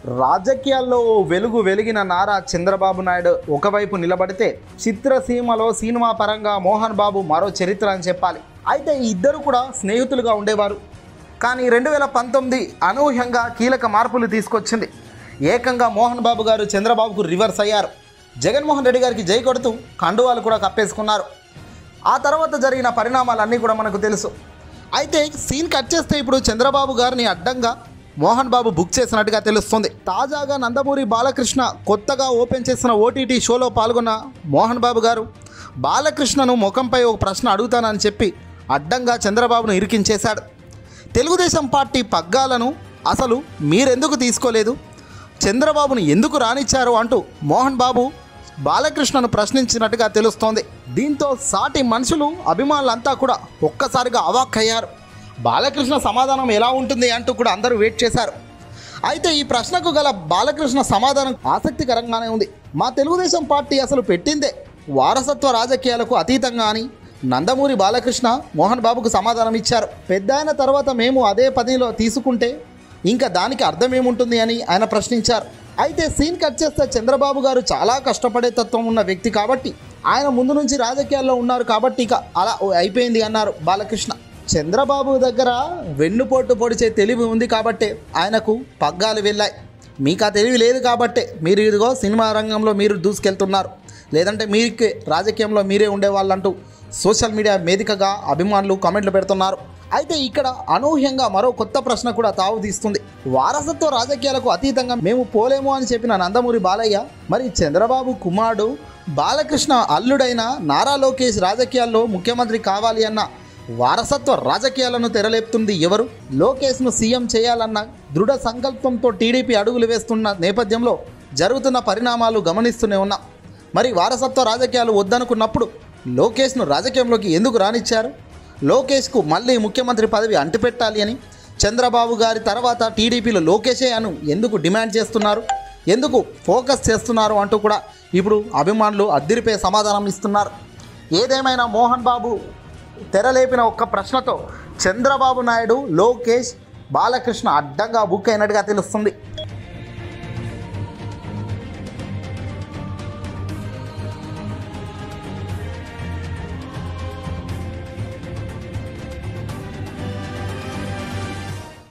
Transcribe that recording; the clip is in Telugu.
రాజకీయాల్లో ఓ వెలుగు వెలిగిన నారా చంద్రబాబు నాయుడు ఒకవైపు నిలబడితే చిత్రసీమలో సినిమా పరంగా మోహన్ బాబు మరో చరిత్ర అని చెప్పాలి అయితే ఈ ఇద్దరు కూడా స్నేహితులుగా ఉండేవారు కానీ రెండు వేల పంతొమ్మిది అనూహ్యంగా కీలక మార్పులు తీసుకొచ్చింది ఏకంగా మోహన్ బాబు గారు చంద్రబాబుకు రివర్స్ అయ్యారు జగన్మోహన్ రెడ్డి గారికి జై కొడుతూ కండువాలు కూడా కప్పేసుకున్నారు ఆ తర్వాత జరిగిన పరిణామాలన్నీ కూడా మనకు తెలుసు అయితే సీన్ కట్ చేస్తే ఇప్పుడు చంద్రబాబు గారిని అడ్డంగా మోహన్ బాబు బుక్ చేసినట్టుగా తెలుస్తుంది తాజాగా నందమూరి బాలకృష్ణ కొత్తగా ఓపెన్ చేసిన ఓటీటీ షోలో పాల్గొన్న మోహన్ బాబు గారు బాలకృష్ణను ముఖంపై ఒక ప్రశ్న అడుగుతానని చెప్పి అడ్డంగా చంద్రబాబును ఇరికించేశాడు తెలుగుదేశం పార్టీ పగ్గాలను అసలు మీరెందుకు తీసుకోలేదు చంద్రబాబును ఎందుకు రానిచ్చారు అంటూ మోహన్ బాబు బాలకృష్ణను ప్రశ్నించినట్టుగా తెలుస్తోంది దీంతో సాటి మనుషులు అభిమానులంతా కూడా ఒక్కసారిగా అవాక్కయ్యారు బాలకృష్ణ సమాధానం ఎలా ఉంటుంది అంటూ కూడా అందరూ వెయిట్ చేశారు అయితే ఈ ప్రశ్నకు గల బాలకృష్ణ సమాధానం ఆసక్తికరంగానే ఉంది మా తెలుగుదేశం పార్టీ అసలు పెట్టిందే వారసత్వ రాజకీయాలకు అతీతంగా అని నందమూరి బాలకృష్ణ మోహన్ బాబుకు సమాధానం ఇచ్చారు పెద్ద అయిన తర్వాత మేము అదే పనిలో తీసుకుంటే ఇంకా దానికి అర్థం ఏముంటుంది అని ఆయన ప్రశ్నించారు అయితే సీన్ కట్ చేస్తే చంద్రబాబు గారు చాలా కష్టపడే తత్వం ఉన్న వ్యక్తి కాబట్టి ఆయన ముందు నుంచి రాజకీయాల్లో ఉన్నారు కాబట్టి ఇక అలా అయిపోయింది అన్నారు బాలకృష్ణ చంద్రబాబు దగ్గర వెన్నుపోటు పొడిచే తెలివి ఉంది కాబట్టే ఆయనకు పగ్గాలు వెళ్ళాయి మీకు ఆ తెలివి లేదు కాబట్టే మీరు ఇదిగో సినిమా రంగంలో మీరు దూసుకెళ్తున్నారు లేదంటే మీకే రాజకీయంలో మీరే ఉండేవాళ్ళంటూ సోషల్ మీడియా వేదికగా అభిమానులు కామెంట్లు పెడుతున్నారు అయితే ఇక్కడ అనూహ్యంగా మరో కొత్త ప్రశ్న కూడా తావు తీస్తుంది వారసత్వ రాజకీయాలకు అతీతంగా మేము పోలేము అని చెప్పిన నందమూరి బాలయ్య మరి చంద్రబాబు కుమారుడు బాలకృష్ణ అల్లుడైన నారా లోకేష్ రాజకీయాల్లో ముఖ్యమంత్రి కావాలి అన్న వారసత్వ రాజకీయాలను తెరలేపుతుంది ఎవరు లోకేష్ను సీఎం చేయాలన్న దృఢ సంకల్పంతో టీడీపీ అడుగులు వేస్తున్న నేపథ్యంలో జరుగుతున్న పరిణామాలు గమనిస్తూనే ఉన్నాం మరి వారసత్వ రాజకీయాలు వద్దనుకున్నప్పుడు లోకేష్ను రాజకీయంలోకి ఎందుకు రానిచ్చారు లోకేష్కు మళ్ళీ ముఖ్యమంత్రి పదవి అంటిపెట్టాలి అని చంద్రబాబు గారి తర్వాత టీడీపీలో లోకేషే అను ఎందుకు డిమాండ్ చేస్తున్నారు ఎందుకు ఫోకస్ చేస్తున్నారు అంటూ కూడా ఇప్పుడు అభిమానులు అద్దిరిపే సమాధానం ఇస్తున్నారు ఏదేమైనా మోహన్ బాబు తెరలేపిన ఒక్క ప్రశ్నతో చంద్రబాబు నాయుడు లోకేష్ బాలకృష్ణ అడ్డంగా బుక్ అయినట్టుగా తెలుస్తుంది